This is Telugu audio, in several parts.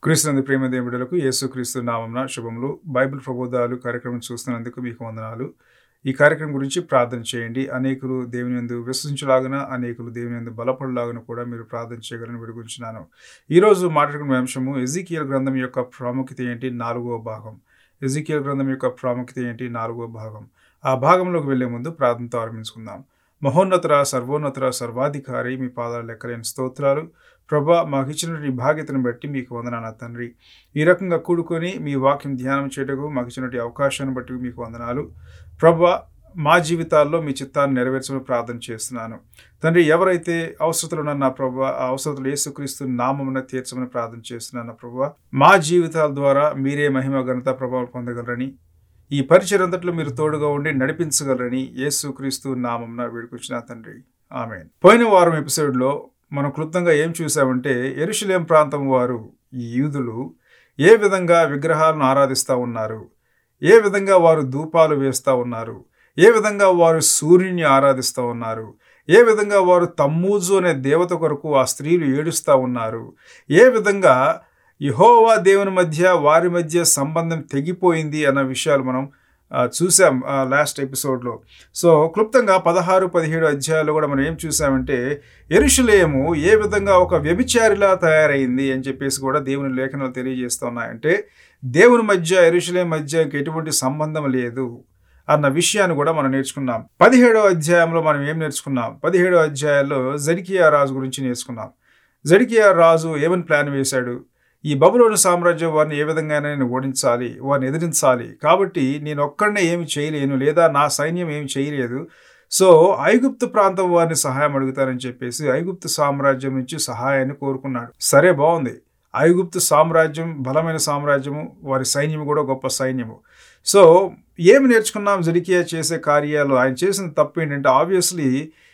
క్రీస్తునందు ప్రేమ దేవుడులకు యేసుక్రీస్తు నామంన శుభములు బైబిల్ ప్రబోధాలు కార్యక్రమం చూస్తున్నందుకు మీకు వందనాలు ఈ కార్యక్రమం గురించి ప్రార్థన చేయండి అనేకులు దేవుని యందు విశ్వసించలాగున అనేకులు దేవుని యందు బలపడలాగున కూడా మీరు ప్రార్థన చేయగలని విడుగుంచున్నాను ఈరోజు మాట్లాడుకున్న అంశము ఎజికియల్ గ్రంథం యొక్క ప్రాముఖ్యత ఏంటి నాలుగో భాగం ఎజికియల్ గ్రంథం యొక్క ప్రాముఖ్యత ఏంటి నాలుగో భాగం ఆ భాగంలోకి వెళ్లే ముందు ప్రార్థనతో ఆరంభించుకుందాం మహోన్నతర సర్వోన్నతర సర్వాధికారి మీ పాదాలు లెక్కలేని స్తోత్రాలు ప్రభా మాకు ఇచ్చిన ఈ బాధ్యతను బట్టి మీకు వందనాలు తండ్రి ఈ రకంగా కూడుకొని మీ వాక్యం ధ్యానం చేయటకు మాకు ఇచ్చినటువంటి అవకాశాన్ని బట్టి మీకు వందనాలు ప్రభా మా జీవితాల్లో మీ చిత్తాన్ని నెరవేర్చమని ప్రార్థన చేస్తున్నాను తండ్రి ఎవరైతే అవసరతలు ఉన్న నా ప్రభా ఆ అవసరతలు యేసుక్రీస్తు నామమున తీర్చమని ప్రార్థన చేస్తున్నాను ప్రభా మా జీవితాల ద్వారా మీరే మహిమ ఘనత ప్రభావం పొందగలరని ఈ పరిచయం అంతట్లో మీరు తోడుగా ఉండి నడిపించగలరని యేసుక్రీస్తు నామంన వేడుకొచ్చిన తండ్రి ఆమె పోయిన వారం ఎపిసోడ్లో మనం క్లుప్తంగా ఏం చూసామంటే ఎరుషులేం ప్రాంతం వారు ఈ యూదులు ఏ విధంగా విగ్రహాలను ఆరాధిస్తూ ఉన్నారు ఏ విధంగా వారు ధూపాలు వేస్తూ ఉన్నారు ఏ విధంగా వారు సూర్యుని ఆరాధిస్తూ ఉన్నారు ఏ విధంగా వారు తమ్మూజు అనే దేవత కొరకు ఆ స్త్రీలు ఏడుస్తూ ఉన్నారు ఏ విధంగా యహోవా దేవుని మధ్య వారి మధ్య సంబంధం తెగిపోయింది అన్న విషయాలు మనం చూసాం లాస్ట్ ఎపిసోడ్లో సో క్లుప్తంగా పదహారు పదిహేడు అధ్యాయాలు కూడా మనం ఏం చూసామంటే ఎరుషులేము ఏ విధంగా ఒక వ్యభిచారిలా తయారైంది అని చెప్పేసి కూడా దేవుని లేఖనాలు తెలియజేస్తూ ఉన్నాయంటే దేవుని మధ్య ఎరుషులేం మధ్య ఎటువంటి సంబంధం లేదు అన్న విషయాన్ని కూడా మనం నేర్చుకున్నాం పదిహేడో అధ్యాయంలో మనం ఏం నేర్చుకున్నాం పదిహేడో అధ్యాయాల్లో జడికియా రాజు గురించి నేర్చుకున్నాం జడికియా రాజు ఏమని ప్లాన్ వేశాడు ఈ బబులోని సామ్రాజ్యం వారిని ఏ విధంగా నేను ఓడించాలి వారిని ఎదిరించాలి కాబట్టి నేను ఒక్కడనే ఏమి చేయలేను లేదా నా సైన్యం ఏమి చేయలేదు సో ఐగుప్తు ప్రాంతం వారిని సహాయం అడుగుతారని చెప్పేసి ఐగుప్తు సామ్రాజ్యం నుంచి సహాయాన్ని కోరుకున్నాడు సరే బాగుంది ఐగుప్తు సామ్రాజ్యం బలమైన సామ్రాజ్యము వారి సైన్యం కూడా గొప్ప సైన్యము సో ఏమి నేర్చుకున్నాం జడికియా చేసే కార్యాలు ఆయన చేసిన తప్పు ఏంటంటే ఆబ్వియస్లీ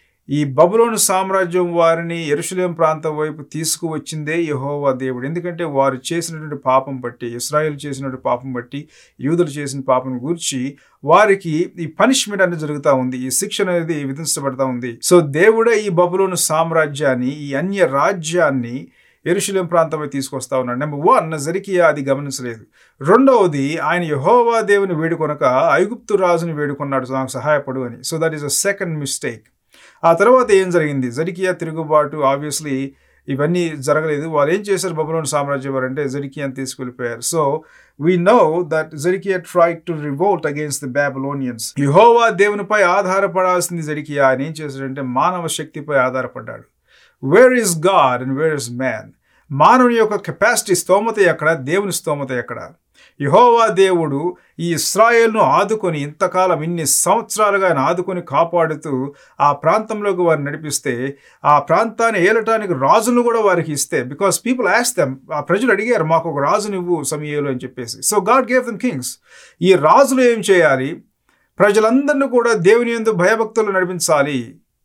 ఈ బబులోను సామ్రాజ్యం వారిని ఎరుషులేం ప్రాంతం వైపు తీసుకువచ్చిందే యహోవా దేవుడు ఎందుకంటే వారు చేసినటువంటి పాపం బట్టి ఇస్రాయిల్ చేసినటువంటి పాపం బట్టి యూదులు చేసిన పాపం గురించి వారికి ఈ పనిష్మెంట్ అనేది జరుగుతూ ఉంది ఈ శిక్షణ అనేది విధించబడతా ఉంది సో దేవుడే ఈ బబులోను సామ్రాజ్యాన్ని ఈ అన్య రాజ్యాన్ని ఎరుషులేం ప్రాంతంపై తీసుకొస్తా ఉన్నాడు నెంబర్ వన్ జరికియా అది గమనించలేదు రెండవది ఆయన యహోవా దేవుని వేడుకొనక ఐగుప్తు రాజుని వేడుకున్నాడు నాకు సహాయపడు అని so that is a second mistake ఆ తర్వాత ఏం జరిగింది జడికియా తిరుగుబాటు ఆబ్వియస్లీ ఇవన్నీ జరగలేదు వాళ్ళు ఏం చేశారు బబులోన్ సామ్రాజ్యం వారు అంటే జడికియాని తీసుకెళ్ళిపోయారు so we know that Zedekiah try to revolt against the Babylonians Jehovah దేవునిపై ఆధారపడాల్సింది జడికియా ఆయన ఏం చేశాడంటే మానవ శక్తిపై ఆధారపడ్డాడు where is God and where is man మానవుని యొక్క కెపాసిటీ స్తోమత ఎక్కడ దేవుని స్తోమత ఎక్కడ యహోవా దేవుడు ఈ ఇస్రాయేల్ను ఆదుకొని ఇంతకాలం ఇన్ని సంవత్సరాలుగా ఆయన ఆదుకొని కాపాడుతూ ఆ ప్రాంతంలోకి వారిని నడిపిస్తే ఆ ప్రాంతాన్ని ఏలటానికి రాజును కూడా వారికి ఇస్తే బికాస్ పీపుల్ యాస్ దెమ్ ఆ ప్రజలు అడిగారు మాకు ఒక రాజునివ్వు సమయంలో అని చెప్పేసి so God gave them kings ఈ రాజులు ఏం చేయాలి ప్రజలందరినీ కూడా దేవుని ఎందు భయభక్తులు నడిపించాలి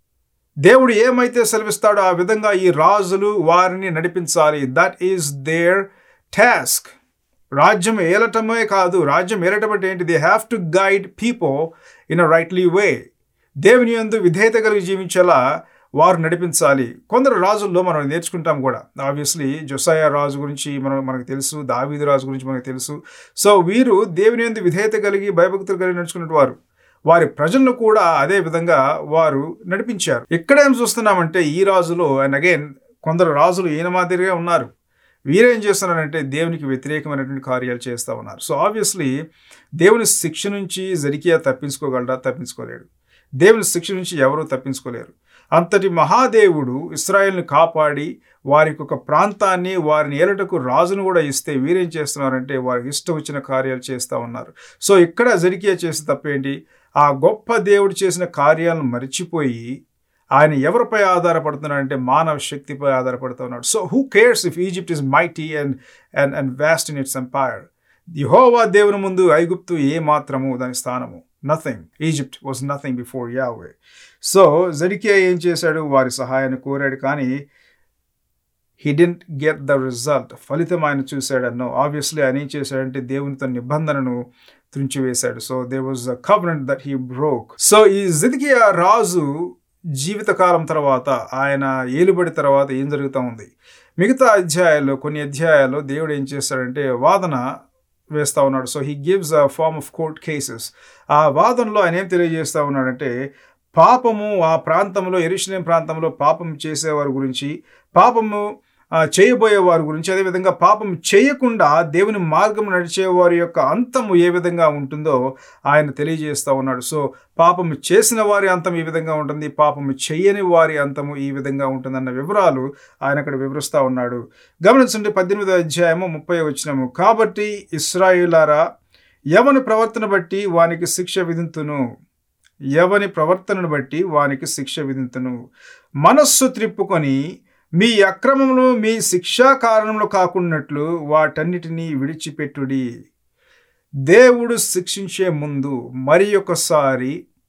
దేవుడు ఏమైతే సెలవిస్తాడో ఆ విధంగా ఈ రాజులు వారిని నడిపించాలి దట్ ఈస్ దేర్ టాస్క్ రాజ్యం ఏలటమే కాదు రాజ్యం ఏలటం అంటే ఏంటి they have to guide people in a rightly way దేవుని ఎందు విధేయత కలిగి జీవించేలా వారు నడిపించాలి కొందరు రాజుల్లో మనం నేర్చుకుంటాం కూడా ఆబ్వియస్లీ జొసాయ రాజు గురించి మనం మనకు తెలుసు దావీదు రాజు గురించి మనకు తెలుసు సో వీరు దేవుని ఎందు విధేయత కలిగి భయభక్తులు కలిగి నడుచుకున్న వారు వారి ప్రజలను కూడా అదే విధంగా వారు నడిపించారు ఇక్కడేం చూస్తున్నామంటే ఈ రాజులో అండ్ అగైన్ కొందరు రాజులు ఈయన మాదిరిగా ఉన్నారు వీరేం చేస్తున్నారంటే దేవునికి వ్యతిరేకమైనటువంటి కార్యాలు చేస్తూ ఉన్నారు సో ఆబ్వియస్లీ దేవుని శిక్ష నుంచి జరికియా తప్పించుకోగలరా తప్పించుకోలేడు దేవుని శిక్ష నుంచి ఎవరూ తప్పించుకోలేరు అంతటి మహాదేవుడు ఇస్రాయేల్ని కాపాడి వారికి ఒక ప్రాంతాన్ని వారిని ఏలటకు రాజును కూడా ఇస్తే వీరేం చేస్తున్నారంటే వారికి ఇష్టం వచ్చిన కార్యాలు చేస్తూ ఉన్నారు సో ఇక్కడ జరికియా చేసే తప్పేంటి ఆ గొప్ప దేవుడు చేసిన కార్యాలను మర్చిపోయి ఆయన ఎవరిపై ఆధారపడుతున్నాడంటే మానవ శక్తిపై ఆధారపడుతున్నాడు so who cares if Egypt is mighty and and and vast in its empire Jehovah దేవుని ముందు ఐగుప్తు ఏ మాత్రము దాని స్థానము nothing Egypt was nothing before Yahweh so Zedekiah ఏం చేశాడు వారి సహాయాన్ని కోరాడు కానీ he didn't get the result ఫలితం ఆయన చూశాడన్నో ఆబ్వియస్లీ ఆయన ఏం చేశాడంటే దేవునితో నిబంధనను త్రుంచివేశాడు so they was a covenant that he broke so ఈ జిదికియా రాజు జీవితకాలం తర్వాత ఆయన ఏలుబడి తర్వాత ఏం జరుగుతూ ఉంది మిగతా అధ్యాయాల్లో కొన్ని అధ్యాయాల్లో దేవుడు ఏం చేస్తాడంటే వాదన వేస్తూ ఉన్నాడు so he gives a form of court cases ఆ వాదనలో ఆయన ఏం తెలియజేస్తూ ఉన్నాడంటే పాపము ఆ ప్రాంతంలో ఎరుషలేం ప్రాంతంలో పాపం చేసేవారి గురించి పాపము ఆ, చేయబోయే వారి గురించి అదేవిధంగా పాపం చేయకుండా దేవుని మార్గం నడిచే వారి యొక్క అంతము ఏ విధంగా ఉంటుందో ఆయన తెలియజేస్తూ ఉన్నాడు సో పాపము చేసిన వారి అంతం ఈ విధంగా ఉంటుంది పాపము చేయని వారి అంతము ఈ విధంగా ఉంటుందన్న వివరాలు ఆయన అక్కడ వివరిస్తూ ఉన్నాడు గమనించండి పద్దెనిమిదో అధ్యాయము ముప్పై వచ్చినము కాబట్టి ఇస్రాయిలారా ఎవని ప్రవర్తన బట్టి వానికి శిక్ష విధింతును ఎవని ప్రవర్తనను బట్టి వానికి శిక్ష విధింతును మనస్సు త్రిప్పుకొని మీ అక్రమములు మీ శిక్షా కారణములు కాకున్నట్లు వాటన్నిటినీ విడిచిపెట్టుడి దేవుడు శిక్షించే ముందు మరి ఒకసారి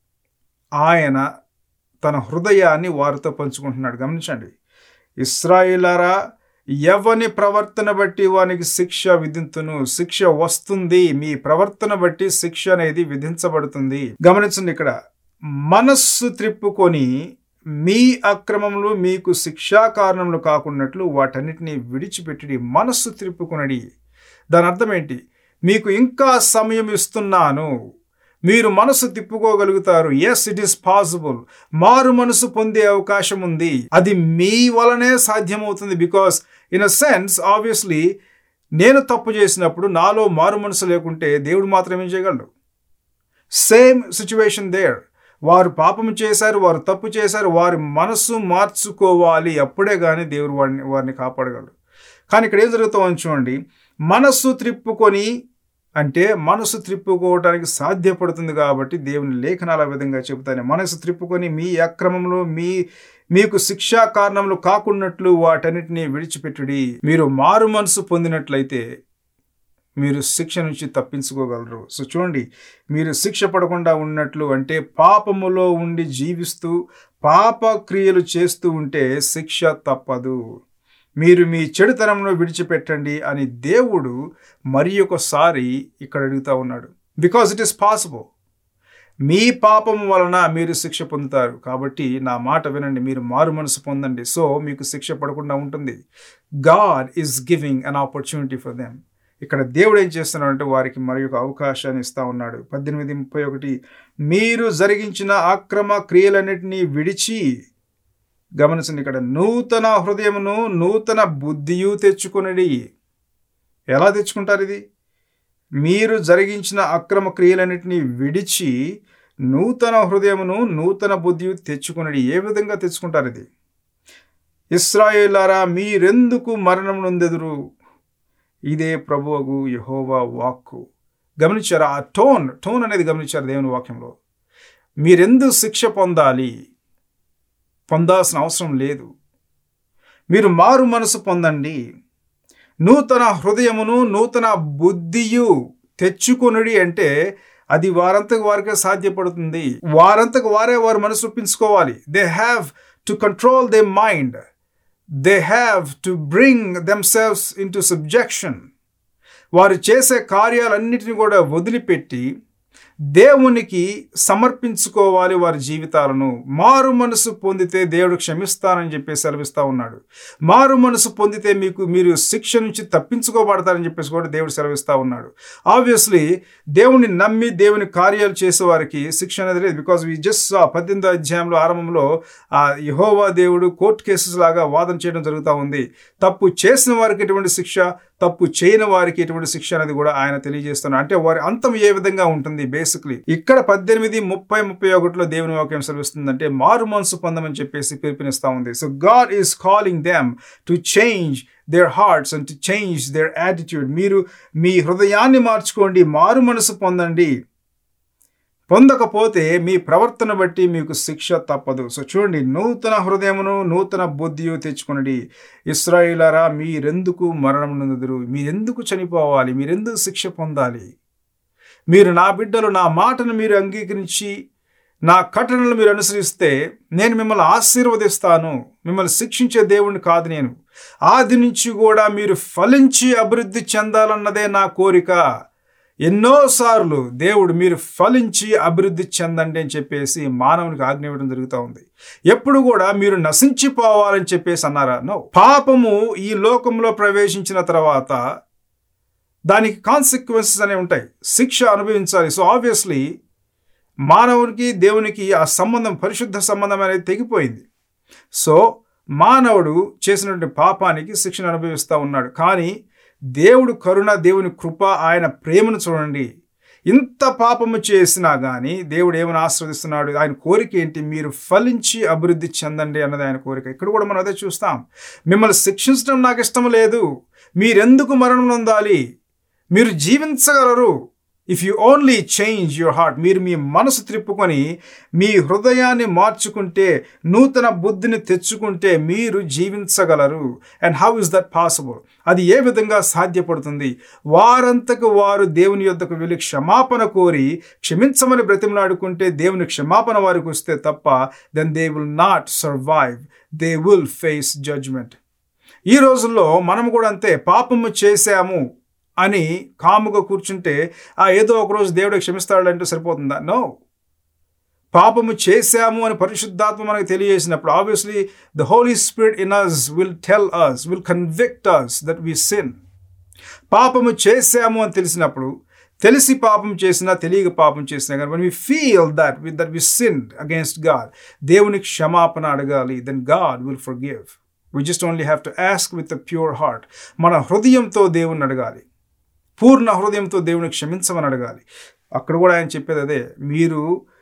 ఆయన తన హృదయాన్ని వారితో పంచుకుంటున్నాడు గమనించండి ఇస్రాయిలరా ఎవని ప్రవర్తన బట్టి వానికి శిక్ష విధింతును శిక్ష వస్తుంది మీ ప్రవర్తన బట్టి శిక్ష అనేది విధించబడుతుంది గమనించండి ఇక్కడ మనస్సు త్రిప్పుకొని మీ అక్రమములు మీకు శిక్షా కారణములు కాకున్నట్లు వాటన్నిటిని విడిచిపెట్టి మనస్సు త్రిప్పుకొనడి దాని అర్థం ఏంటి మీకు ఇంకా సమయం ఇస్తున్నాను మీరు మనసు తిప్పుకోగలుగుతారు ఎస్ ఇట్ ఈస్ పాసిబుల్ మారు మనసు పొందే అవకాశం ఉంది అది మీ వలనే సాధ్యమవుతుంది because in a sense obviously నేను తప్పు చేసినప్పుడు నాలో మారు మనసు లేకుంటే దేవుడు మాత్రం ఏం చేయగలడు సేమ్ సిచ్యువేషన్ దేర్ వారు పాపం చేశారు వారు తప్పు చేశారు వారి మనస్సు మార్చుకోవాలి అప్పుడే కానీ దేవుడు వారిని వారిని కాపాడగలడు కానీ ఇక్కడ ఏం జరుగుతుందో చూడండి మనస్సు త్రిప్పుకొని అంటే మనసు త్రిప్పుకోవడానికి సాధ్యపడుతుంది కాబట్టి దేవుని లేఖనాల విధంగా చెబుతాను మనసు త్రిప్పుకొని మీ అక్రమంలో మీ మీకు శిక్షా కారణములు కాకున్నట్లు వాటన్నిటిని విడిచిపెట్టుడి మీరు మారు మనసు పొందినట్లయితే మీరు శిక్ష నుంచి తప్పించుకోగలరు సో చూడండి మీరు శిక్ష పడకుండా ఉన్నట్లు అంటే పాపములో ఉండి జీవిస్తూ పాప క్రియలు చేస్తూ ఉంటే శిక్ష తప్పదు మీరు మీ చెడుతనంలో విడిచిపెట్టండి అని దేవుడు మరి ఒకసారి ఇక్కడ అడుగుతా ఉన్నాడు బికాజ్ ఇట్ ఈస్ పాసిబుల్ మీ పాపం వలన మీరు శిక్ష పొందుతారు కాబట్టి నా మాట వినండి మీరు మారు మనసు పొందండి సో మీకు శిక్ష పడకుండా ఉంటుంది God is giving an opportunity for them ఇక్కడ దేవుడు ఏం చేస్తున్నాడంటే వారికి మరి ఒక అవకాశాన్ని ఇస్తా ఉన్నాడు పద్దెనిమిది ముప్పై ఒకటి మీరు జరిగించిన అక్రమ క్రియలన్నిటినీ విడిచి గమనించండి ఇక్కడ నూతన హృదయమును నూతన బుద్ధియు తెచ్చుకొనడి ఎలా తెచ్చుకుంటారు ఇది మీరు జరిగించిన అక్రమ క్రియలన్నిటినీ విడిచి నూతన హృదయమును నూతన బుద్ధియు తెచ్చుకొనడి ఏ విధంగా తెచ్చుకుంటారు ఇది ఇస్రాయేలారా మీరెందుకు మరణం నొందెదురు ఇదే ప్రభువగు యహోవా వాక్కు గమనించారా ఆ టోన్ టోన్ అనేది గమనించారు దేవుని వాక్యంలో మీరెందుకు శిక్ష పొందాలి పొందాల్సిన అవసరం లేదు మీరు మారు మనసు పొందండి నూతన హృదయమును నూతన బుద్ధియు తెచ్చుకొనుడి అంటే అది వారంతకు వారికే సాధ్యపడుతుంది వారంతకు వారే వారు మనసు ఒప్పించుకోవాలి they have to control they mind they have to bring themselves into subjection వారు చేసే కార్యాలన్నిటిని కూడా వదిలిపెట్టి దేవునికి సమర్పించుకోవాలి వారి జీవితాలను మారు మనసు పొందితే దేవుడు క్షమిస్తానని చెప్పి సెలవిస్తా ఉన్నాడు మారు మనసు పొందితే మీకు మీరు శిక్ష నుంచి తప్పించుకోబడతారని చెప్పేసి కూడా దేవుడు సెలవిస్తా ఉన్నాడు ఆబ్వియస్లీ దేవుని నమ్మి దేవుని కార్యాలు చేసే వారికి శిక్ష అనేది లేదు బికాజ్ వి జస్ట్ పద్దెనిమిదో అధ్యాయంలో ఆరంభంలో ఆ యహోవా దేవుడు కోర్టు కేసెస్ లాగా వాదన చేయడం జరుగుతూ ఉంది తప్పు చేసిన వారికి ఎటువంటి శిక్ష తప్పు చేయని వారికి ఎటువంటి శిక్ష అనేది కూడా ఆయన తెలియజేస్తున్నారు అంటే వారి అంతం ఏ విధంగా ఉంటుంది బేసిక్లీ ఇక్కడ పద్దెనిమిది ముప్పై ముప్పై ఒకటిలో దేవుని వాక్యం సెలవిస్తుందంటే మారు మనసు పొందమని చెప్పేసి పిలుపునిస్తా ఉంది so God is calling them to change their hearts and to change their attitude మీరు మీ హృదయాన్ని మార్చుకోండి మారు మనసు పొందండి పొందకపోతే మీ ప్రవర్తన బట్టి మీకు శిక్ష తప్పదు సో చూడండి నూతన హృదయమును నూతన బుద్ధియు తెచ్చుకునడి ఇస్రాయిలరా మీరెందుకు మరణం నొందుదురు మీరెందుకు చనిపోవాలి మీరెందుకు శిక్ష పొందాలి మీరు నా బిడ్డలు నా మాటను మీరు అంగీకరించి నా కట్టణలు మీరు అనుసరిస్తే నేను మిమ్మల్ని ఆశీర్వదిస్తాను మిమ్మల్ని శిక్షించే దేవుణ్ణి కాదు నేను ఆది నుంచి కూడా మీరు ఫలించి అభివృద్ధి చెందాలన్నదే నా కోరిక ఎన్నోసార్లు దేవుడు మీరు ఫలించి అభివృద్ధి చెందండి అని చెప్పేసి మానవునికి ఆజ్ఞ ఇవ్వడం జరుగుతూ ఉంది ఎప్పుడు కూడా మీరు నశించిపోవాలని చెప్పేసి అన్నారా నో పాపము ఈ లోకంలో ప్రవేశించిన తర్వాత దానికి కాన్సిక్వెన్సెస్ అనేవి ఉంటాయి శిక్ష అనుభవించాలి సో ఆబ్వియస్లీ మానవునికి దేవునికి ఆ సంబంధం పరిశుద్ధ సంబంధం అనేది తెగిపోయింది సో మానవుడు చేసినటువంటి పాపానికి శిక్షణ అనుభవిస్తూ ఉన్నాడు కానీ దేవుడు కరుణ దేవుని కృప ఆయన ప్రేమను చూడండి ఇంత పాపము చేసినా కానీ దేవుడు ఏమని ఆస్వాదిస్తున్నాడు ఆయన కోరిక ఏంటి మీరు ఫలించి అభివృద్ధి చెందండి అన్నది ఆయన కోరిక ఇక్కడ కూడా మనం అదే చూస్తాం మిమ్మల్ని శిక్షించడం నాకు ఇష్టం లేదు మీరెందుకు మరణం నొందాలి మీరు జీవించగలరు if you only change your heart మీరు మీ మనసు త్రిప్పుకొని మీ హృదయాన్ని మార్చుకుంటే నూతన బుద్ధిని తెచ్చుకుంటే మీరు జీవించగలరు and how is that possible అది ఏ విధంగా సాధ్యపడుతుంది వారంతకు వారు దేవుని యొద్దకు వెళ్ళి క్షమాపణ కోరి క్షమించమని బ్రతిమలాడుకుంటే దేవుని క్షమాపణ వారికి వస్తే తప్ప then they will not survive they will face judgment ఈ రోజుల్లో మనం కూడా అంతే పాపము చేశాము అని కాముగా కూర్చుంటే ఆ ఏదో ఒకరోజు దేవుడు క్షమిస్తాడంటే సరిపోతుందా నో పాపము చేశాము అని పరిశుద్ధాత్మ మనకు తెలియజేసినప్పుడు obviously the holy spirit in us will tell us will convict us that we sin పాపము చేశాము అని తెలిసినప్పుడు తెలిసి పాపం చేసినా తెలియక పాపం చేసినా కానీ one we feel that with that we sin against God దేవుని క్షమాపణ అడగాలి then God will forgive we just only have to ask with a pure heart మన హృదయంతో దేవుని అడగాలి పూర్ణ హృదయంతో దేవుని క్షమించమని అడగాలి అక్కడ కూడా ఆయన చెప్పేది అదే మీరు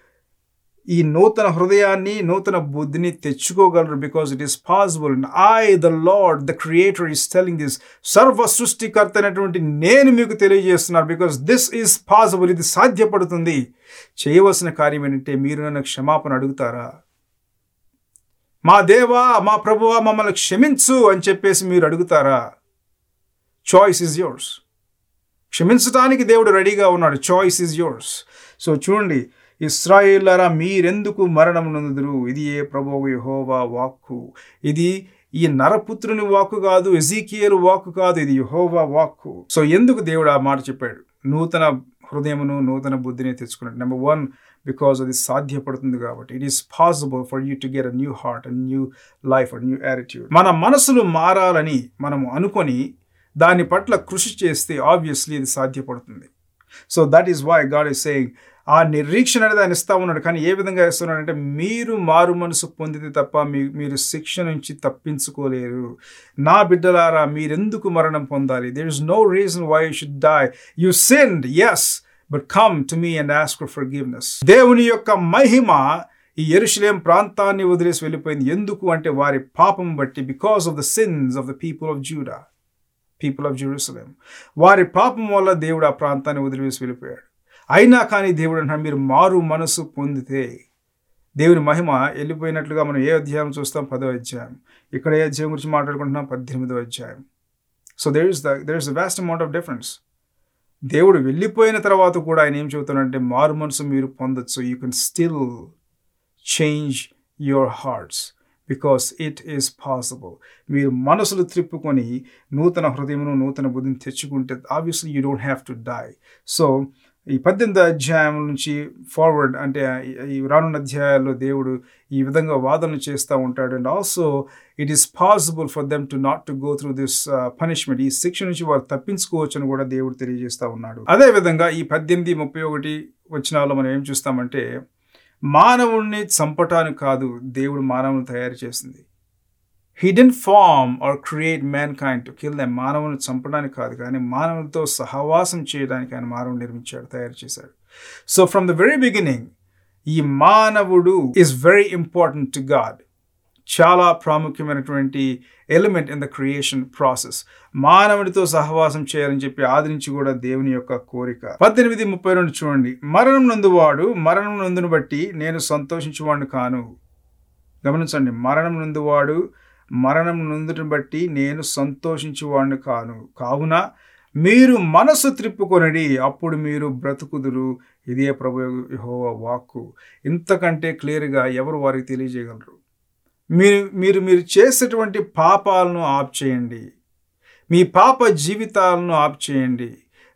ఈ నూతన హృదయాన్ని నూతన బుద్ధిని తెచ్చుకోగలరు because it is possible I the Lord the creator is telling this సర్వ సృష్టికర్త అనేటువంటి నేను మీకు తెలియజేస్తున్నాను బికాస్ దిస్ ఈస్ పాసిబుల్ ఇది సాధ్యపడుతుంది చేయవలసిన కార్యం ఏంటంటే మీరు నన్ను క్షమాపణ అడుగుతారా మా దేవా మా ప్రభువా మమ్మల్ని క్షమించు అని చెప్పేసి మీరు అడుగుతారా చాయిస్ ఇస్ యోర్స్ క్షమించడానికి దేవుడు రెడీగా ఉన్నాడు చాయిస్ ఇస్ యోర్స్ సో చూడండి ఇస్రాయిల్లరా మీరెందుకు మరణం నొందుదురు ఇది ఏ ప్రభు యహోవా వాక్కు ఇది ఈ నరపుత్రుని వాక్కు కాదు ఎజీకియలు వాక్కు కాదు ఇది యహోవా వాక్కు సో ఎందుకు దేవుడు ఆ మాట చెప్పాడు నూతన హృదయమును నూతన బుద్ధిని తెచ్చుకున్నాడు నెంబర్ వన్ బికాజ్ అది సాధ్యపడుతుంది కాబట్టి it is possible for you to get a new heart a new life a new attitude మన మనసులు మారాలని మనము అనుకొని దాని పట్ల కృషి చేస్తే ఆబ్వియస్లీ ఇది సాధ్యపడుతుంది so that is why God is saying ఆ నిరీక్షణ అనేది ఆయన ఇస్తా ఉన్నాడు కానీ ఏ విధంగా ఇస్తున్నాడంటే మీరు మారు మనసు పొందితే తప్ప మీ మీరు శిక్ష నుంచి తప్పించుకోలేరు నా బిడ్డలారా మీరెందుకు మరణం పొందాలి there is no reason why you should die you sinned yes but come to me and ask for forgiveness దేవుని యొక్క మహిమ ఈ ఎరుషలేం ప్రాంతాన్ని వదిలేసి వెళ్ళిపోయింది ఎందుకు అంటే వారి పాపం బట్టి because of the sins of the people of Judah people of Jerusalem వారి పాపం వల్ల దేవుడు ఆ ప్రాంతాన్ని వదిలివేసి వెళ్ళిపోయాడు అయినా కానీ దేవుడు అంటున్నాడు మీరు మారు మనసు పొందితే దేవుని మహిమ వెళ్ళిపోయినట్లుగా మనం ఏ అధ్యాయం చూస్తాం పదో అధ్యాయం ఇక్కడ ఏ అధ్యాయం గురించి మాట్లాడుకుంటున్నాం పద్దెనిమిదో అధ్యాయం so there is the there is the vast amount of difference దేవుడు వెళ్ళిపోయిన తర్వాత కూడా ఆయన ఏం చెబుతున్నాడంటే మారు మనసు మీరు పొందొచ్చు you can still change your hearts because it is possible మీరు మనసులు త్రిప్పుకొని నూతన హృదయమును నూతన బుద్ధిని తెచ్చుకుంటే obviously you don't have to die so ఈ పద్దెనిమిది అధ్యాయం నుంచి ఫార్వర్డ్ అంటే ఈ రానున్న అధ్యాయాల్లో దేవుడు ఈ విధంగా వాదనలు చేస్తూ ఉంటాడు and also it is possible for them to not to go through this punishment ఈ శిక్ష నుంచి వారు తప్పించుకోవచ్చు అని కూడా దేవుడు తెలియజేస్తూ ఉన్నాడు అదేవిధంగా ఈ పద్దెనిమిది ముప్పై ఒకటి వచ్చినాల్లో మనం ఏం చూస్తామంటే మానవుణ్ణి చంపటానికి కాదు దేవుడు మానవుని తయారు చేసింది he didn't form or create mankind to kill them మానవుని చంపడానికి కాదు కానీ మానవులతో సహవాసం చేయడానికి ఆయన మానవుని నిర్మించాడు తయారు చేశాడు so from the very beginning ఈ మానవుడు is very important to God చాలా ప్రాముఖ్యమైనటువంటి element in the creation process మానవుడితో సహవాసం చేయాలని చెప్పి ఆది నుంచి కూడా దేవుని యొక్క కోరిక పద్దెనిమిది ముప్పై రెండు చూడండి మరణం నందువాడు మరణం నందును బట్టి నేను సంతోషించేవాడిని కాను గమనించండి మరణం నందువాడు మరణం నందుని బట్టి నేను సంతోషించేవాడిని కాను కావున మీరు మనసు త్రిప్పుకొనడి అప్పుడు మీరు బ్రతుకుదురు ఇదే ప్రభు యెహోవా వాక్కు ఇంతకంటే క్లియర్గా ఎవరు వారికి తెలియజేయగలరు మీరు మీరు మీరు చేసేటువంటి పాపాలను ఆప్ చేయండి మీ పాప జీవితాలను ఆప్ చేయండి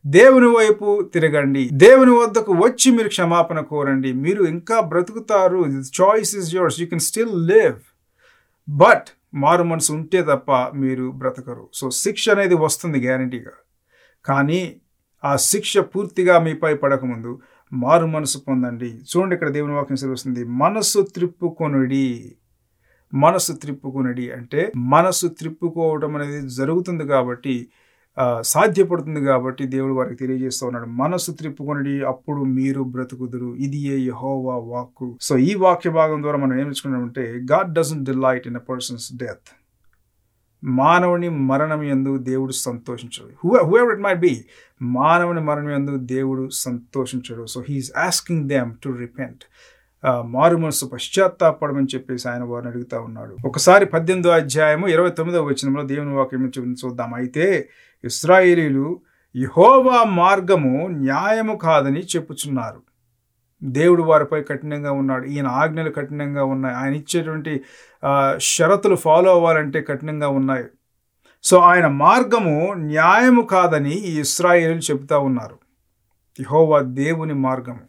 దేవుని వైపు తిరగండి దేవుని వద్దకు వచ్చి మీరు క్షమాపణ కోరండి మీరు ఇంకా బ్రతుకుతారు choice is yours you can still live but మారు మనసు ఉంటే తప్ప మీరు బ్రతకరు సో శిక్ష అనేది వస్తుంది గ్యారంటీగా కానీ ఆ శిక్ష పూర్తిగా మీపై పడకముందు మారు మనసు పొందండి చూడండి ఇక్కడ దేవుని వాక్యం సెలవుస్తుంది మనసు త్రిప్పుకొనుడి మనసు త్రిప్పుకొనుడి అంటే మనసు త్రిప్పుకోవడం అనేది జరుగుతుంది కాబట్టి సాధ్యపడుతుంది కాబట్టి దేవుడు వారికి తెలియజేస్తూ ఉన్నాడు మనసు త్రిప్పుకొనడి అప్పుడు మీరు బ్రతుకుదురు ఇది ఏ యహోవా వాక్కు సో ఈ వాక్య భాగం ద్వారా మనం ఏం నేర్చుకున్నామంటే God doesn't delight in a person's death మానవుని మరణం ఎందు దేవుడు సంతోషించడు who whoever it may be మానవుని మరణం ఎందు దేవుడు సంతోషించడు so he is asking them to repent మారు మనసు పశ్చాత్తాపడమని చెప్పేసి ఆయన వారిని అడుగుతా ఉన్నాడు ఒకసారి పద్దెనిమిదో అధ్యాయము ఇరవై తొమ్మిదో వచనంలో దేవుని వాక్యం చూద్దాం అయితే ఇస్రాయేలీలు యహోవా మార్గము న్యాయము కాదని చెప్పుచున్నారు దేవుడు వారిపై కఠినంగా ఉన్నాడు ఈయన ఆజ్ఞలు కఠినంగా ఉన్నాయి ఆయన ఇచ్చేటువంటి షరతులు ఫాలో అవ్వాలంటే కఠినంగా ఉన్నాయి సో ఆయన మార్గము న్యాయము కాదని ఈ ఇస్రాయేలు చెబుతా ఉన్నారు యహోవా దేవుని మార్గము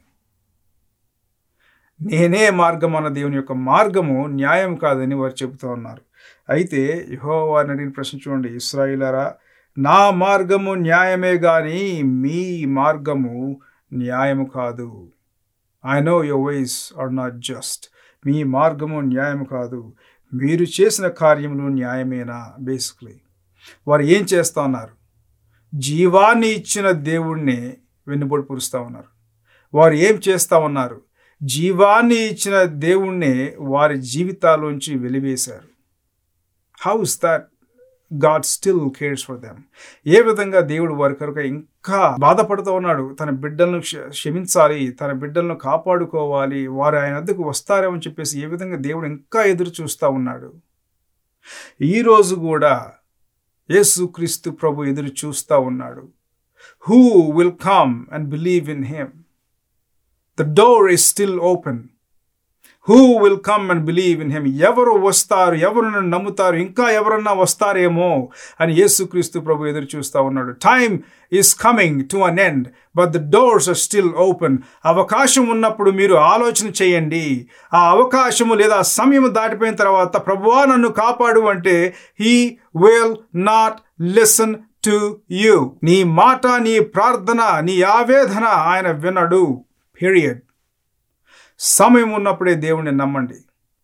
నేనే మార్గం అన్న దేవుని యొక్క మార్గము న్యాయం కాదని వారు చెబుతూ ఉన్నారు అయితే యహోవాని అడిగిన ప్రశ్న చూడండి ఇస్రాయిలరా నా మార్గము న్యాయమే కానీ మీ మార్గము న్యాయము కాదు I know your ways are not just మీ మార్గము న్యాయం కాదు మీరు చేసిన కార్యములు న్యాయమేనా బేసిక్లీ వారు ఏం చేస్తూ ఉన్నారు జీవాన్ని ఇచ్చిన దేవుణ్ణి వెన్నుబడి పురుస్తూ ఉన్నారు వారు ఏం చేస్తూ ఉన్నారు జీవాన్ని ఇచ్చిన దేవుణ్ణి వారి జీవితాల్లోంచి వెలివేశారు how is that God still cares for them ఏ విధంగా దేవుడు వారి కొరకు ఇంకా బాధపడుతూ ఉన్నాడు తన బిడ్డలను క్షమించాలి తన బిడ్డలను కాపాడుకోవాలి వారు ఆయన వద్దకు వస్తారేమని చెప్పేసి ఏ విధంగా దేవుడు ఇంకా ఎదురు చూస్తూ ఉన్నాడు ఈరోజు కూడా యేసుక్రీస్తు ప్రభు ఎదురు చూస్తూ ఉన్నాడు who will come and believe in him the door is still open who will come and believe in him ఎవరు వస్తారు ఎవరు నన్ను నమ్ముతారు ఇంకా ఎవరన్నా వస్తారేమో అని యేసుక్రీస్తు ప్రభు ఎదురు చూస్తూ ఉన్నాడు time is coming to an end but the doors are still open అవకాశం ఉన్నప్పుడు మీరు ఆలోచన చేయండి ఆ అవకాశము లేదా సమయం దాటిపోయిన తర్వాత ప్రభువా నన్ను కాపాడు అంటే he will not listen to you నీ మాట నీ ప్రార్థన నీ ఆవేదన ఆయన వినడు పీరియడ్ సమయం ఉన్నప్పుడే దేవుణ్ణి నమ్మండి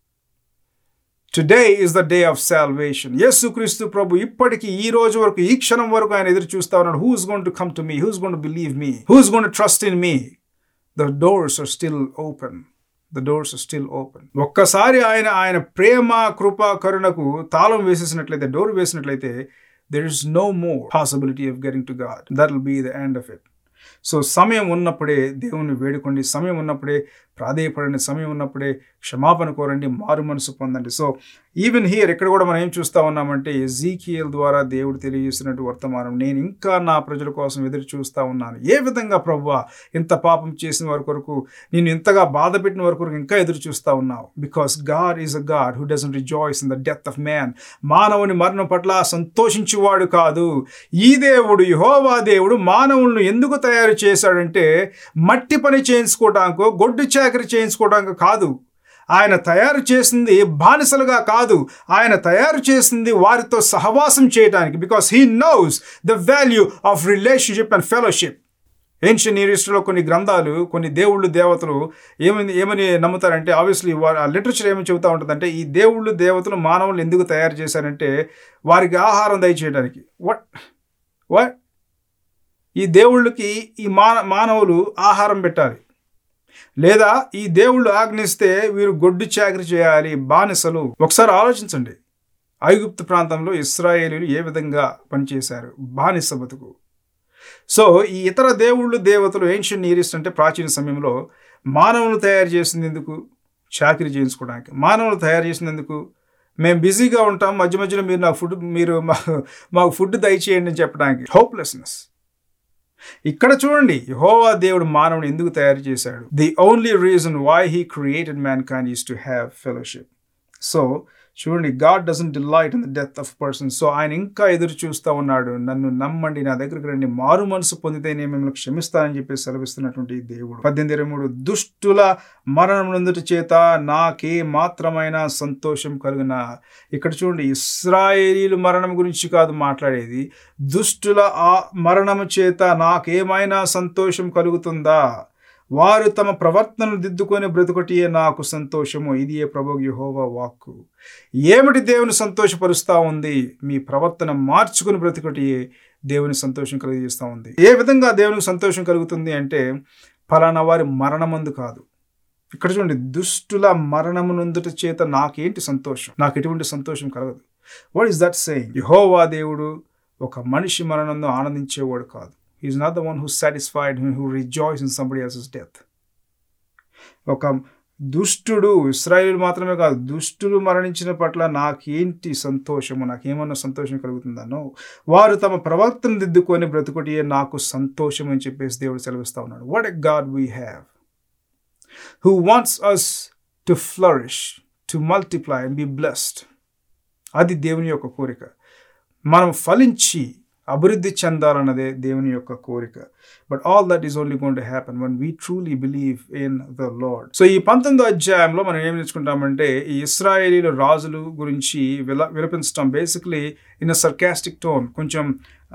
today is the day of salvation యేసుక్రీస్తు ప్రభు ఇప్పటికీ ఈ రోజు వరకు ఈ క్షణం వరకు ఆయన ఎదురు చూస్తా ఉన్నాడు who's going to come to me who's going to believe me who's going to trust in me the doors are still open the doors are still open ఒక్కసారి ఆయన ఆయన ప్రేమ కృప కరుణకు తాళం వేసేసినట్లయితే డోర్ వేసినట్లయితే there is no more possibility of getting to God that will be the end of it so సమయం ఉన్నప్పుడే దేవుణ్ణి వేడుకోండి సమయం ఉన్నప్పుడే ప్రాధేయపడండి సమయం ఉన్నప్పుడే క్షమాపణ కోరండి మారు మనసు పొందండి సో ఈవెన్ హియర్ ఇక్కడ కూడా మనం ఏం చూస్తా ఉన్నామంటే ఎజీకియల్ ద్వారా దేవుడు తెలియజేసినట్టు వర్తమానం నేను ఇంకా నా ప్రజల కోసం ఎదురు చూస్తూ ఉన్నాను ఏ విధంగా ప్రవ్వా ఇంత పాపం చేసిన వారి కొరకు నేను ఇంతగా బాధ పెట్టిన వారి కొరకు ఇంకా ఎదురు చూస్తూ ఉన్నావు because God is a God who doesn't rejoices in the death of man మానవుని మరణం పట్ల సంతోషించేవాడు కాదు ఈ దేవుడు యహోవా దేవుడు మానవులను ఎందుకు తయారు చేశాడంటే మట్టి పని చేయించుకోవడానికో గొడ్డు చాకరి చేయించుకోవడానికి కాదు ఆయన తయారు చేసింది బానిసలుగా కాదు ఆయన తయారు చేసింది వారితో సహవాసం చేయడానికి because he knows the value of relationship and fellowship ancient యూనివర్సిటీలో కొన్ని గ్రంథాలు కొన్ని దేవుళ్ళు దేవతలు ఏమని ఏమని నమ్ముతారంటే ఆబ్వియస్లీ ఆ లిటరేచర్ ఏమని చెబుతూ ఉంటుందంటే ఈ దేవుళ్ళు దేవతలు మానవులు ఎందుకు తయారు చేశారంటే వారికి ఆహారం దయచేయడానికి వట్ వట్ ఈ దేవుళ్ళకి ఈ మాన మానవులు ఆహారం పెట్టాలి లేదా ఈ దేవుళ్ళు ఆజ్ఞిస్తే వీరు గొడ్డు చాకరి చేయాలి బానిసలు ఒకసారి ఆలోచించండి ఐగుప్తు ప్రాంతంలో ఇస్రాయేలీలు ఏ విధంగా పనిచేశారు బానిస బతుకు సో ఈ ఇతర దేవుళ్ళు దేవతలు ఏన్షియన్ నీరిస్ట్ అంటే ప్రాచీన సమయంలో మానవులు తయారు చేసింది ఎందుకు చాకరీ చేయించుకోవడానికి మానవులు తయారు చేసినందుకు మేము బిజీగా ఉంటాం మధ్య మధ్యలో మీరు నాకు ఫుడ్ మీరు మాకు ఫుడ్ దయచేయండి అని చెప్పడానికి హోప్లెస్నెస్ ఇక్కడ చూడండి యహోవా దేవుడు మానవుని ఎందుకు తయారు చేశాడు the only reason why he created mankind is to have fellowship so చూడండి God doesn't delight in the death of person so ఆయన ఇంకా ఎదురు చూస్తూ ఉన్నాడు నన్ను నమ్మండి నా దగ్గరికి రండి మారు మనసు పొందితే నేను మిమ్మల్ని క్షమిస్తానని చెప్పి సెలవిస్తున్నటువంటి దేవుడు పద్దెనిమిది ఇరవై మూడు దుష్టుల మరణం నందుటి చేత నాకే మాత్రమైన సంతోషం కలుగున ఇక్కడ చూడండి ఇస్రాయేలీలు మరణం గురించి కాదు మాట్లాడేది దుష్టుల ఆ మరణము చేత నాకేమైనా సంతోషం కలుగుతుందా వారు తమ ప్రవర్తనను దిద్దుకొని బ్రతుకటియే నాకు సంతోషము ఇది ఏ ప్రభు యహోవా వాక్కు ఏమిటి దేవుని సంతోషపరుస్తూ ఉంది మీ ప్రవర్తన మార్చుకుని బ్రతుకటియే దేవుని సంతోషం కలిగజేస్తూ ఉంది ఏ విధంగా దేవునికి సంతోషం కలుగుతుంది అంటే ఫలానా వారి మరణమందు కాదు ఇక్కడ చూడండి దుష్టుల మరణమునందుట చేత నాకేంటి సంతోషం నాకు ఎటువంటి సంతోషం కలగదు వాట్ ఈస్ దట్ సెయింగ్ యహోవా దేవుడు ఒక మనిషి మరణంలో ఆనందించేవాడు కాదు is not the one who satisfied who rejoices in somebody else's death ఒక దుష్టుడు ఇస్రాయిల్ మాత్రమే కాదు దుష్టులు మరణించిన పట్ల నాకేంటి సంతోషము నాకేమన్నా సంతోషం కలుగుతుందనో వారు తమ ప్రవర్తన దిద్దుకొని బ్రతుకుటియే నాకు సంతోషం అని చెప్పేసి దేవుడు సెలవిస్తా ఉన్నాడు what a God we have who wants us to flourish to multiply and be blessed అది దేవుని యొక్క కోరిక మనం ఫలించి అభివృద్ధి చెందాలన్నదే దేవుని యొక్క కోరిక but all that is only going to happen when we truly believe in the Lord so ఈ పంతొమ్మిదో అధ్యాయంలో మనం ఏం నేర్చుకుంటామంటే ఈ ఇస్రాయేలీల రాజులు గురించి విల విలపించడం basically in a sarcastic tone కొంచెం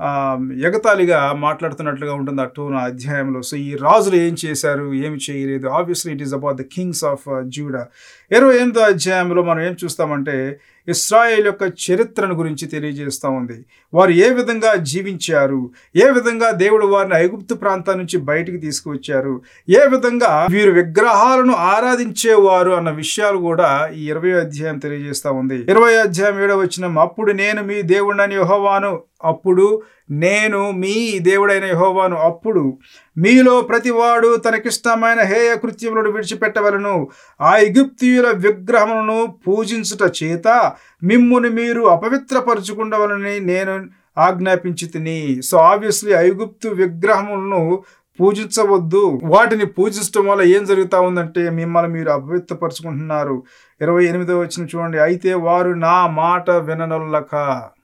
ఎగతాళిగా మాట్లాడుతున్నట్లుగా ఉంటుంది ఆ టోన్ ఆ అధ్యాయంలో సో ఈ రాజులు ఏం చేశారు ఏమి చేయలేదు obviously it is about the kings of Judah ఇరవై ఎనిమిదో అధ్యాయంలో మనం ఏం చూస్తామంటే ఇస్రాయేల్ యొక్క చరిత్రను గురించి తెలియజేస్తూ ఉంది వారు ఏ విధంగా జీవించారు ఏ విధంగా దేవుడు వారిని ఐగుప్తు ప్రాంతం నుంచి బయటికి తీసుకువచ్చారు ఏ విధంగా వీరు విగ్రహాలను ఆరాధించేవారు అన్న విషయాలు కూడా ఈ ఇరవై అధ్యాయం తెలియజేస్తా ఉంది ఇరవై అధ్యాయం ఏడవ వచ్చిన అప్పుడు నేను మీ దేవుడని యహోవాను అప్పుడు నేను మీ దేవుడైన యహోవాను అప్పుడు మీలో ప్రతివాడు తనకిష్టమైన హేయ కృత్యములను విడిచిపెట్టవలను ఆ ఎగిప్తీయుల విగ్రహములను పూజించుట చేత మిమ్ముని మీరు అపవిత్రపరచుకుండవలని నేను ఆజ్ఞాపించి తిని సో ఆబ్వియస్లీ ఐగుప్తు విగ్రహములను పూజించవద్దు వాటిని పూజించడం వల్ల ఏం జరుగుతా ఉందంటే మిమ్మల్ని మీరు అపవిత్రపరుచుకుంటున్నారు ఇరవై ఎనిమిదో వచ్చిన చూడండి అయితే వారు నా మాట విననొల్లక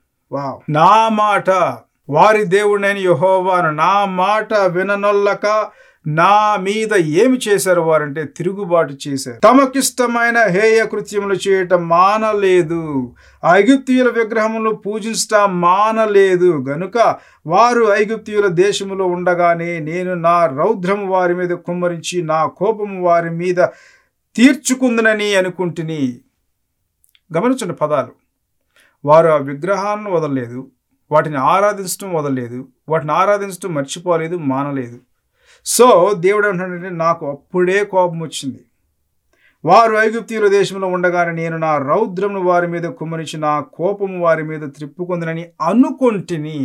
వా నా మాట వారి దేవుడైన యహోవాను నా మాట విననొల్లక నా మీద ఏమి చేశారు వారంటే తిరుగుబాటు చేశారు తమకిష్టమైన హేయ కృత్యములు చేయటం మానలేదు ఐగుప్తీయుల విగ్రహములు పూజించటం మానలేదు గనుక వారు ఐగుప్తీయుల దేశములో ఉండగానే నేను నా రౌద్రము వారి మీద కుమ్మరించి నా కోపము వారి మీద తీర్చుకుందనని అనుకుంటుని గమనించండి పదాలు వారు ఆ విగ్రహాలను వదలలేదు వాటిని ఆరాధించడం వదలలేదు వాటిని ఆరాధించడం మర్చిపోలేదు మానలేదు సో దేవుడు అంటాడంటే నాకు అప్పుడే కోపం వచ్చింది వారు ఐగుప్తీయుల దేశంలో ఉండగానే నేను నా రౌద్రమును వారి మీద కుమ్మరించి నా కోపము వారి మీద త్రిప్పుకుందనని అనుకొంటిని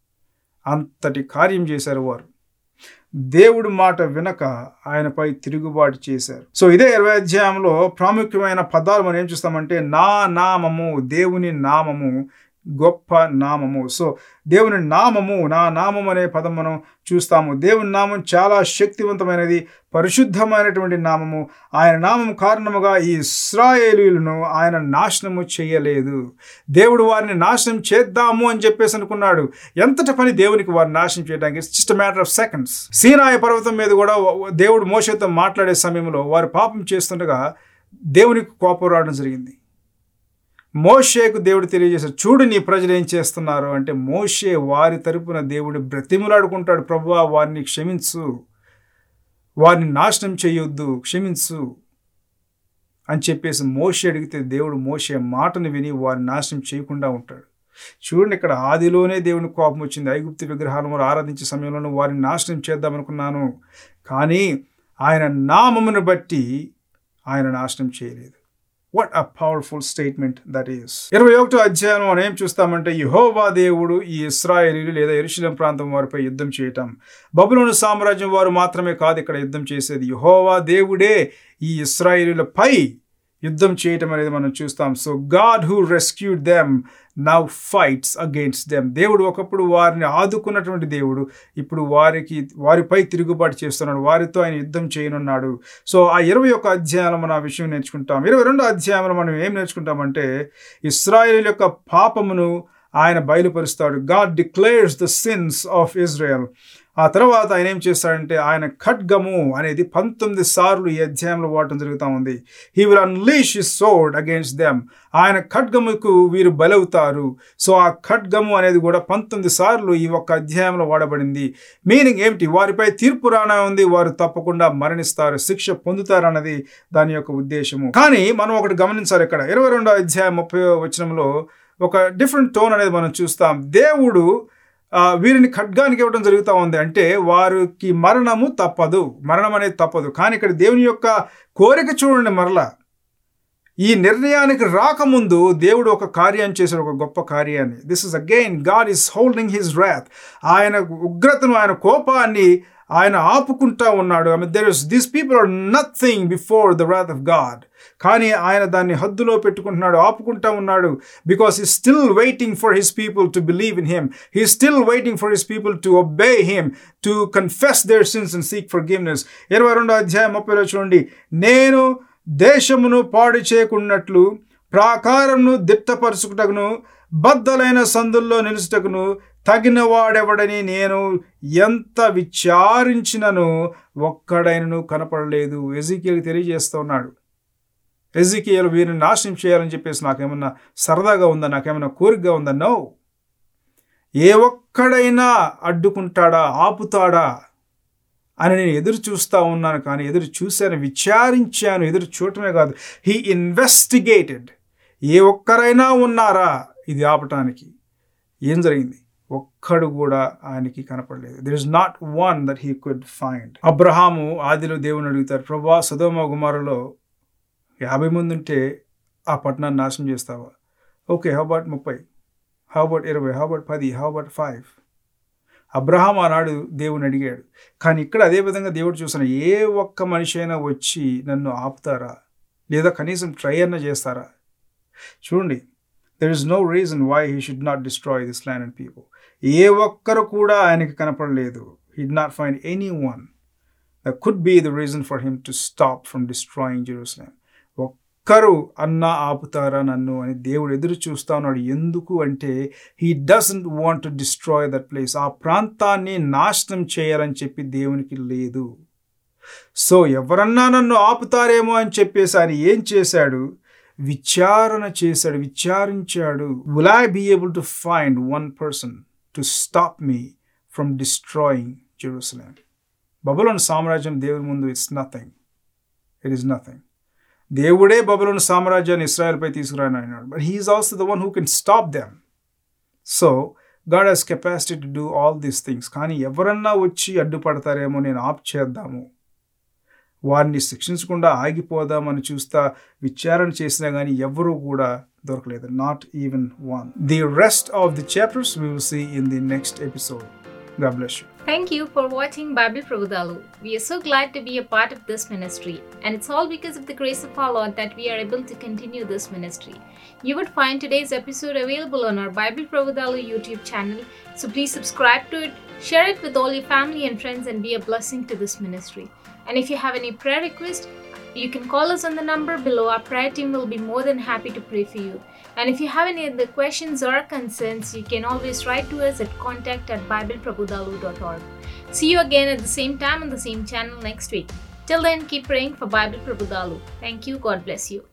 అంతటి కార్యం చేశారు వారు దేవుడు మాట వినక ఆయనపై తిరుగుబాటు చేశారు సో ఇదే ఇరవై అధ్యాయంలో ప్రాముఖ్యమైన పదాలు మనం ఏం చూస్తామంటే నా నామము దేవుని నామము గొప్ప నామము సో దేవుని నామము నా నామం అనే పదం మనం చూస్తాము దేవుని నామం చాలా శక్తివంతమైనది పరిశుద్ధమైనటువంటి నామము ఆయన నామం కారణముగా ఈ ఇస్రాయేలీలను ఆయన నాశనము చేయలేదు దేవుడు వారిని నాశనం చేద్దాము అని చెప్పేసి అనుకున్నాడు ఎంతటి పని దేవునికి వారిని నాశనం చేయడానికి it's just matter of seconds సీనాయ పర్వతం మీద కూడా దేవుడు మోసతో మాట్లాడే సమయంలో వారు పాపం చేస్తుండగా దేవునికి కోపం రావడం జరిగింది మోషేకు దేవుడు తెలియజేశాడు చూడు నీ ప్రజలు ఏం చేస్తున్నారు అంటే మోషే వారి తరపున దేవుడు బ్రతిములాడుకుంటాడు ప్రభువా వారిని క్షమించు వారిని నాశనం చేయొద్దు క్షమించు అని చెప్పేసి మోషే అడిగితే దేవుడు మోసే మాటను విని వారిని నాశనం చేయకుండా ఉంటాడు చూడండి ఇక్కడ ఆదిలోనే దేవుని కోపం వచ్చింది ఐగుప్తి విగ్రహాలను ఆరాధించే సమయంలో వారిని నాశనం చేద్దామనుకున్నాను కానీ ఆయన నామమును బట్టి ఆయన నాశనం చేయలేదు what a powerful statement that is ఇరవై ఒకటో అధ్యాయం మనం ఏం చూస్తామంటే యహోవా దేవుడు ఈ ఇస్రాయేలీలు లేదా ఎరుశలేం ప్రాంతం వారిపై యుద్ధం చేయటం బబులోను సామ్రాజ్యం వారు మాత్రమే కాదు ఇక్కడ యుద్ధం చేసేది యహోవా దేవుడే ఈ ఇస్రాయేలీలపై యుద్ధం చేయటం అనేది మనం చూస్తాం so God who rescued them now fights against them దేవుడు ఒకప్పుడు వారిని ఆదుకున్నటువంటి దేవుడు ఇప్పుడు వారికి వారిపై తిరుగుబాటు చేస్తున్నాడు వారితో ఆయన యుద్ధం చేయనున్నాడు సో ఆ ఇరవై ఒక్క అధ్యాయంలో మనం ఆ విషయం నేర్చుకుంటాం ఇరవై రెండో అధ్యాయంలో మనం ఏం నేర్చుకుంటామంటే ఇస్రాయేల్ యొక్క పాపమును ఆయన బయలుపరుస్తాడు God declares the sins of Israel ఆ తర్వాత ఆయన ఏం చేస్తాడంటే ఆయన ఖడ్గము అనేది పంతొమ్మిది సార్లు ఈ అధ్యాయంలో వాడటం జరుగుతూ ఉంది he will unleash his sword against them ఆయన ఖడ్గముకు వీరు బలవుతారు సో ఆ ఖడ్గము అనేది కూడా పంతొమ్మిది సార్లు ఈ ఒక్క అధ్యాయంలో వాడబడింది మీనింగ్ ఏమిటి వారిపై తీర్పు రానా ఉంది వారు తప్పకుండా మరణిస్తారు శిక్ష పొందుతారు అన్నది దాని యొక్క ఉద్దేశము కానీ మనం ఒకటి గమనించాలి ఇక్కడ ఇరవై రెండో అధ్యాయం ముప్పై వచనంలో ఒక డిఫరెంట్ టోన్ అనేది మనం చూస్తాం దేవుడు వీరిని ఖడ్గానికి ఇవ్వడం జరుగుతూ ఉంది అంటే వారికి మరణము తప్పదు మరణం అనేది తప్పదు కానీ ఇక్కడ దేవుని యొక్క కోరిక చూడండి మరలా ఈ నిర్ణయానికి రాకముందు దేవుడు ఒక కార్యాన్ని చేశాడు ఒక గొప్ప కార్యాన్ని this is again God is holding his wrath ఆయన ఉగ్రతను ఆయన కోపాన్ని ఆయన ఆపుకుంటా ఉన్నాడు I mean there is these people are nothing before the wrath of God కానీ ఆయన దాన్ని హద్దులో పెట్టుకుంటున్నాడు ఆపుకుంటా ఉన్నాడు because he still waiting for his people to believe in him he still waiting for his people to obey him to confess their sins and seek forgiveness ఇరవై రెండో అధ్యాయం ముప్పైలో చూడండి నేను దేశమును పాడు చేయకున్నట్లు ప్రాకారంను దిట్టపరుచుకుటకును బద్దలైన సందుల్లో నిలుచుటకును తగిన వాడెవడని నేను ఎంత విచారించినను ఒక్కడైనను కనపడలేదు ఎజికియల్కి తెలియజేస్తూ ఉన్నాడు ఎజికియల్ వీరిని నాశనం చేయాలని చెప్పేసి నాకేమన్నా సరదాగా ఉందా నాకేమన్నా కోరికగా ఉందా నో ఏ ఒక్కడైనా అడ్డుకుంటాడా ఆపుతాడా అని నేను ఎదురు చూస్తూ ఉన్నాను కానీ ఎదురు చూశాను విచారించాను ఎదురు చూడటమే కాదు హీ ఇన్వెస్టిగేటెడ్ ఏ ఒక్కరైనా ఉన్నారా ఇది ఆపటానికి ఏం జరిగింది ఒక్కడు కూడా ఆయనకి కనపడలేదు there is not one that he could find అబ్రహాము ఆదిలో దేవుని అడుగుతారు ప్రభా సదోమ గుమారులో యాభై మంది ఉంటే ఆ పట్టణాన్ని నాశనం చేస్తావా ఓకే హౌబట్ ముప్పై హౌబట్ ఇరవై హౌబట్ పది హౌబట్ ఫైవ్ అబ్రహాం ఆనాడు దేవుని అడిగాడు కానీ ఇక్కడ అదే విధంగా దేవుడు చూసిన ఏ ఒక్క మనిషి అయినా వచ్చి నన్ను ఆపుతారా లేదా కనీసం ట్రై అన్న చేస్తారా చూడండి there is no reason why he should not destroy this land and people ఏ ఒక్కరు కూడా ఆయనకి కనపడలేదు he did not find any one that could be the reason for him to stop from destroying Jerusalem ఒక్కరు అన్నా ఆపుతారా నన్ను అని దేవుడు ఎదురు చూస్తా ఉన్నాడు ఎందుకు అంటే he doesn't want to destroy that place ఆ ప్రాంతాన్ని నాశనం చేయాలని చెప్పి దేవునికి లేదు సో ఎవరన్నా నన్ను ఆపుతారేమో అని చెప్పేసి ఆయన ఏం చేశాడు విచారణ చేశాడు విచారించాడు will I be able to find one person to stop me from destroying Jerusalem బబులోని సామ్రాజ్యం దేవుని ముందు it's nothing it is nothing దేవుడే బబులోని సామ్రాజ్యాన్ని ఇస్రాయల్పై తీసుకురాని అన్నాడు but he is also the one who can stop them so God has capacity to do all these things కానీ ఎవరన్నా వచ్చి అడ్డుపడతారేమో నేను ఆప్ చేద్దాము వారిని శిక్షించకుండా ఆగిపోదామని చూస్తా విచారణ చేసినా కానీ ఎవరూ కూడా దొరకలేదు not even one the rest of the chapters we will see in the next episode God bless you. Thank you for watching Bible Prabhudalu. We are so glad to be a part of this ministry, and it's all because of the grace of our Lord that we are able to continue this ministry. You would find today's episode available on our Bible Prabhudalu YouTube channel, so please subscribe to it, share it with all your family and friends, and be a blessing to this ministry. And if you have any prayer request, you can call us on the number below. Our prayer team will be more than happy to pray for you. And if you have any other questions or concerns, you can always write to us at contact at bibleprabhudalu.org. See you again at the same time on the same channel next week. Till then, keep praying for Bible Prabhudalu. Thank you. God bless you.